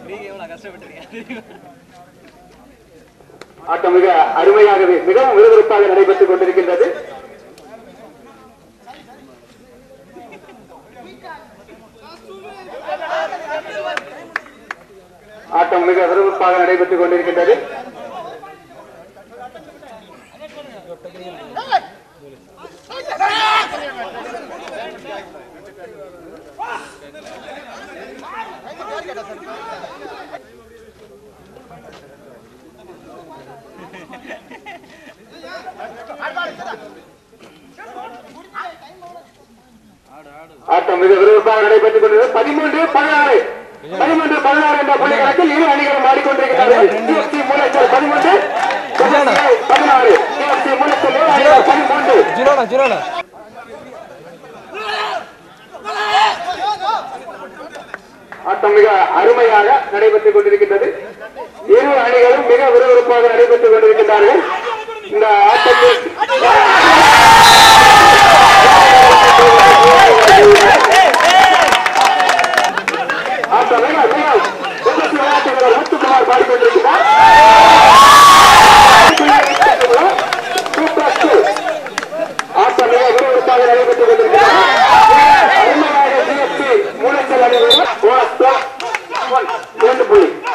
நீங்க எவ்வளவு கஷ்டப்பட்டிருக்கீங்க ஆட்டம் மிக அருமையாகவே மிகவும் விறுவிறுப்பாக நடைபெற்றுக் கொண்டிருக்கின்றது ஆட்டம் மிக விறுவிறுப்பாக நடைபெற்றுக் கொண்டிருக்கின்றது ஆட்டம் மிக விறுவிறுப்பாக நடைபெற்றுக் கொண்டிருக்கிறது பதிமூன்று பதினாறு பதிமூன்று பதினாறு என்ற புள்ளி கணக்கில் இரு அணிகளும் ஆடிக்கொண்டிருக்கிறார்கள் TFC மூலச்சல் பதிமூன்று பதினாறு TFC மூலச்சல் ஏழு அணிகள் பதிமூன்று ஜீரோடா ஜீரோடா ஆட்டம் மிக அருமையாக நடைபெற்றுக் கொண்டிருக்கின்றது இரு அணிகளும் மிக விறுவிறுப்பாக நடைபெற்றுக் கொண்டிருக்கின்றார்கள் இந்த ஆட்டத்தில் ஆட்டம் மிக மிக புதுசு விளையாட்டு வீரர் முத்துக்குமார் பாடிக்கொண்டிருக்கிறார் சூப்பர் டூ. ஆட்டம் மிக விறுவிறுப்பாக நடைபெற்றுக் கொண்டிருக்கிறது அருமையாக GSP மூலச்சல் அணியினர் ஒரு plus one. இரண்டு புள்ளி